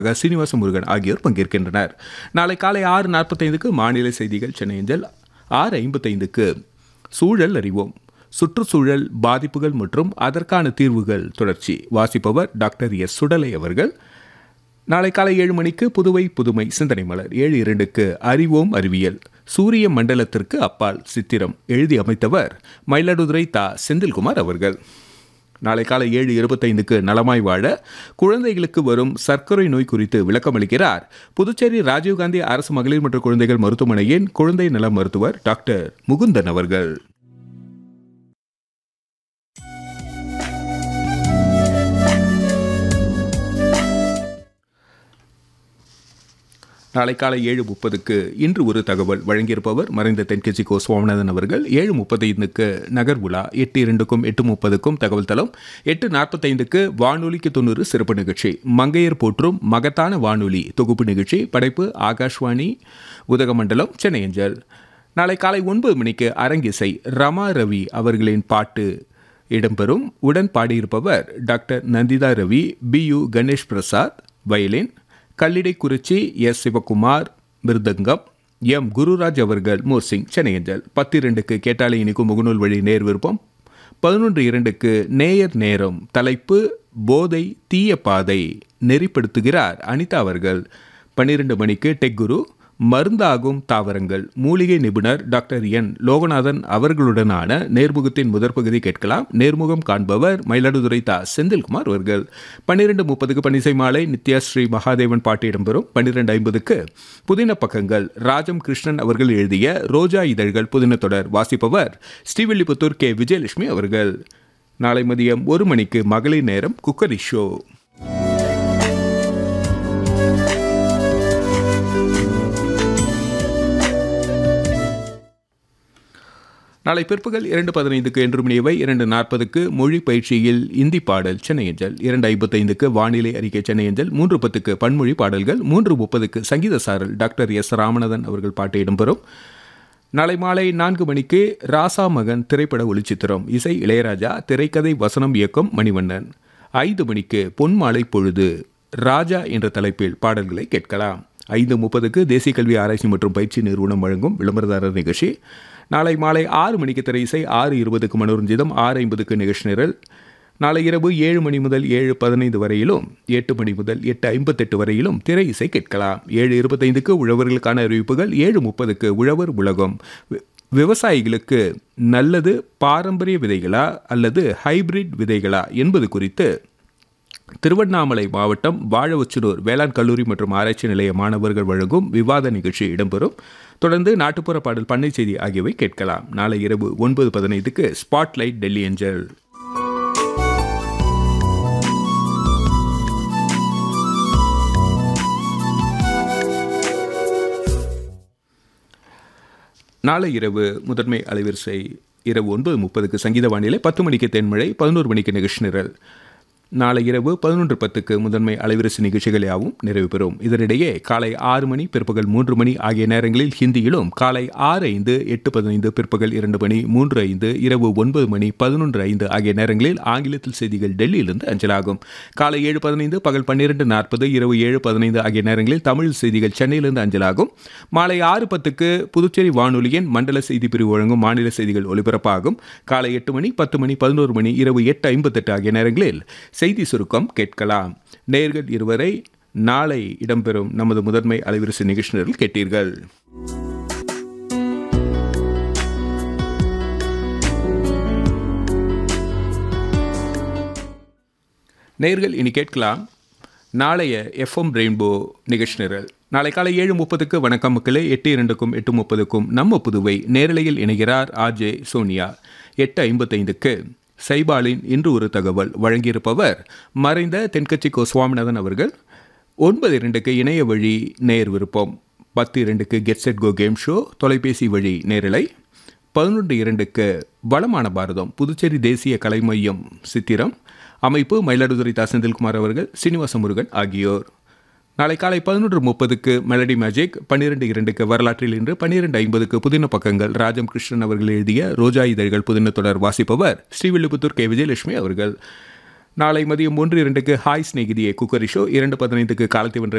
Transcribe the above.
சீனிவாச முருகன் ஆகியோர் பங்கேற்கின்றனர் நாளை காலை ஆறு நாற்பத்தைந்துக்கு மாநில செய்திகள் சென்னை அஞ்சல் ஆறு ஐம்பத்தைந்துக்கு சூழல் அறிவோம் சுற்றுச்சூழல் பாதிப்புகள் மற்றும் அதற்கான தீர்வுகள் தொடர்ச்சி வாசிப்பவர் டாக்டர் எஸ் சுடலை அவர்கள் நாளை காலை ஏழு மணிக்கு புதுவை புதுமை சிந்தனை மலர் ஏழு இரண்டுக்கு அறிவோம் அறிவியல் சூரிய மண்டலத்திற்கு அப்பால் சித்திரம் எழுதி அமைத்தவர் மயிலாடுதுறை தா செந்தில்குமார் அவர்கள் நாளை காலை ஏழு இருபத்தைந்துக்கு நலமாய் வாழ குழந்தைகளுக்கு வரும் சர்க்கரை நோய் குறித்து விளக்கமளிக்கிறார் புதுச்சேரி ராஜீவ்காந்தி அரசு மகளிர் மற்றும் குழந்தைகள் மருத்துவமனையின் குழந்தை நல மருத்துவர் டாக்டர் முகுந்தன் அவர்கள் நாளை காலை ஏழு முப்பதுக்கு இன்று ஒரு தகவல் வழங்கியிருப்பவர் மறைந்த தென்கட்சி கோ சுவாமிநாதன் அவர்கள் ஏழு முப்பத்தைந்துக்கு நகர் உலா எட்டு இரண்டுக்கும் எட்டு முப்பதுக்கும் தகவல் தளம் எட்டு நாற்பத்தைந்துக்கு வானொலிக்கு தொண்ணூறு சிறப்பு நிகழ்ச்சி மங்கையர் போற்றும் மகத்தான வானொலி தொகுப்பு நிகழ்ச்சி படைப்பு ஆகாஷ்வாணி உதகமண்டலம் சென்னை அஞ்சல் நாளை காலை ஒன்பது மணிக்கு அரங்கிசை ரமா ரவி அவர்களின் பாட்டு இடம்பெறும் உடன் பாடியிருப்பவர் doctor Nandita Ravi P U Ganesh Prasad violin Kallidaikurichi S Sivakumar மிருதங்கம் எம் குருராஜ் அவர்கள் மோர்சிங் சென்னை அஞ்சல் பத்து இரண்டுக்கு கேட்டாலே இனிக்கும் முகநூல் வழி நேர் விருப்பம் பதினொன்று இரண்டுக்கு நேயர் நேரம் தலைப்பு போதை தீய பாதை நெறிப்படுத்துகிறார் அனிதா அவர்கள் பன்னிரண்டு மணிக்கு டெக் குரு மருந்தாகும் தாவரங்கள் மூலிகை நிபுணர் டாக்டர் என் லோகநாதன் அவர்களுடனான நேர்முகத்தின் முதற் பகுதி கேட்கலாம் நேர்முகம் காண்பவர் மயிலாடுதுறை தா செந்தில்குமார் அவர்கள் பன்னிரெண்டு முப்பதுக்கு பன்னிசை மாலை நித்யா ஸ்ரீ மகாதேவன் பாட்டு இடம்பெறும் பன்னிரெண்டு ஐம்பதுக்கு புதின பக்கங்கள் ராஜம் கிருஷ்ணன் அவர்கள் எழுதிய ரோஜா இதழ்கள் புதின தொடர் வாசிப்பவர் ஸ்ரீவில்லிபுத்தூர் கே விஜயலட்சுமி அவர்கள் நாளை மதியம் ஒரு மணிக்கு மகளிர் நேரம் குக்கரி ஷோ நாளை பிற்பகல் இரண்டு பதினைந்துக்கு என்று மணியவை இரண்டு நாற்பதுக்கு மொழி பயிற்சியில் இந்தி பாடல் சென்னை அஞ்சல் இரண்டு ஐம்பத்தைந்துக்கு வானிலை அறிக்கை சென்னை அஞ்சல் மூன்று பத்துக்கு பன்மொழி பாடல்கள் மூன்று முப்பதுக்கு சங்கீத சாரல் டாக்டர் எஸ் ராமநாதன் அவர்கள் பாட்டு இடம்பெறும் நாளை மாலை நான்கு மணிக்கு ராசா மகன் திரைப்பட ஒளிச்சித்திரம் இசை இளையராஜா திரைக்கதை வசனம் இயக்கம் மணிவண்ணன் ஐந்து மணிக்கு பொன்மாலை பொழுது ராஜா என்ற தலைப்பில் பாடல்களை கேட்கலாம் ஐந்து முப்பதுக்கு தேசிய கல்வி ஆராய்ச்சி மற்றும் பயிற்சி நிறுவனம் வழங்கும் விளம்பரதாரர் நிகழ்ச்சி நாளை மாலை ஆறு மணிக்கு திரை இசை ஆறு இருபதுக்கு மனோரஞ்சிதம் ஆறு ஐம்பதுக்கு நிகழ்ச்சி நிரல் நாளை இரவு ஏழு மணி முதல் ஏழு பதினைந்து வரையிலும் எட்டு மணி முதல் எட்டு ஐம்பத்தெட்டு வரையிலும் திரை இசை கேட்கலாம் ஏழு இருபத்தைந்துக்கு உழவர்களுக்கான அறிவிப்புகள் ஏழு முப்பதுக்கு உழவர் உலகம் விவசாயிகளுக்கு நல்லது பாரம்பரிய விதைகளா அல்லது ஹைபிரிட் விதைகளா என்பது குறித்து திருவண்ணாமலை மாவட்டம் வாழவச்சனூர் வேளாண் கல்லூரி மற்றும் ஆராய்ச்சி நிலைய மாணவர்கள் வழங்கும் விவாத நிகழ்ச்சி இடம்பெறும் தொடர்ந்து நாட்டுப்புற பாடல் பண்ணை செய்தி ஆகியவை கேட்கலாம் நாளை இரவு ஒன்பது பதினைந்துக்கு ஸ்பாட்லைட் டெல்லி ஏஞ்சல் நாளை இரவு முதன்மை அலைவரிசை இரவு ஒன்பது முப்பதுக்கு சங்கீத வானிலை பத்து மணிக்கு தென்மழை பதினோரு மணிக்கு நிகழ்ச்சி நிரல் நாளை இரவு பதினொன்று பத்துக்கு முதன்மை அலைவரிசை நிகழ்ச்சிகள் யாவும் நிறைவு பெறும் இதனிடையே காலை ஆறு மணி பிற்பகல் மூன்று மணி ஆகிய நேரங்களில் ஹிந்தியிலும் காலை ஆறு ஐந்து எட்டு பதினைந்து பிற்பகல் இரண்டு மணி மூன்று ஐந்து இரவு ஒன்பது மணி பதினொன்று ஐந்து ஆகிய நேரங்களில் ஆங்கிலத்தில் செய்திகள் டெல்லியிலிருந்து அஞ்சலாகும் காலை ஏழு பதினைந்து பகல் பன்னிரண்டு நாற்பது இரவு ஏழு பதினைந்து ஆகிய நேரங்களில் தமிழ் செய்திகள் சென்னையிலிருந்து அஞ்சலாகும் மாலை ஆறு பத்துக்கு புதுச்சேரி வானொலியின் மண்டல செய்தி பிரிவு வழங்கும் மாநில செய்திகள் ஒலிபரப்பாகும் காலை எட்டு மணி பத்து மணி பதினோரு மணி இரவு எட்டு ஐம்பத்தெட்டு ஆகிய நேரங்களில் செய்தி சுருக்கம் கேட்கலாம் நேர்கள் இருவரை நாளை இடம்பெறும் நமது முதன்மை அலைவரிசை நிகழ்ச்சியில் கேட்டீர்கள் நேர்கள் இனி கேட்கலாம் நாளைய எஃப்எம் ரெயின்போ நிகழ்ச்சி நிரல் நாளை காலை ஏழு முப்பதுக்கு வணக்கம் மக்களே எட்டு இரண்டுக்கும் எட்டு முப்பதுக்கும் நம்ம புதுவை நேரலையில் இணைகிறார் ஆர்ஜே சோனியா எட்டு ஐம்பத்தைந்துக்கு சைபாலின் இன்று ஒரு தகவல் வழங்கியிருப்பவர் மறைந்த தென்கட்சி கோ சுவாமிநாதன் அவர்கள் ஒன்பது இரண்டுக்கு இணைய வழி நேர் விருப்பம் பத்து இரண்டுக்கு get set go game show தொலைபேசி வழி நேரலை பதினொன்று இரண்டுக்கு வளமான பாரதம் புதுச்சேரி தேசிய கலை மையம் சித்திரம் அமைப்பு மயிலாடுதுறை தா செந்தில்குமார் அவர்கள் சீனிவாச முருகன் ஆகியோர் நாளை காலை பதினொன்று முப்பதுக்கு மெலடி மேஜிக் பன்னிரெண்டு இரண்டுக்கு வரலாற்றில் இன்று பன்னிரெண்டு ஐம்பதுக்கு புதின பக்கங்கள் ராஜம் கிருஷ்ணன் அவர்கள் எழுதிய ரோஜா இதழ்கள் புதின தொடர் வாசிப்பவர் ஸ்ரீவில்லிபுத்தூர் கே விஜயலட்சுமி அவர்கள் நாளை மதியம் ஒன்று இரண்டுக்கு ஹாய் ஸ்நேகிதியே குக்கரி ஷோ இரண்டு பதினைந்துக்கு காலத்தை வென்ற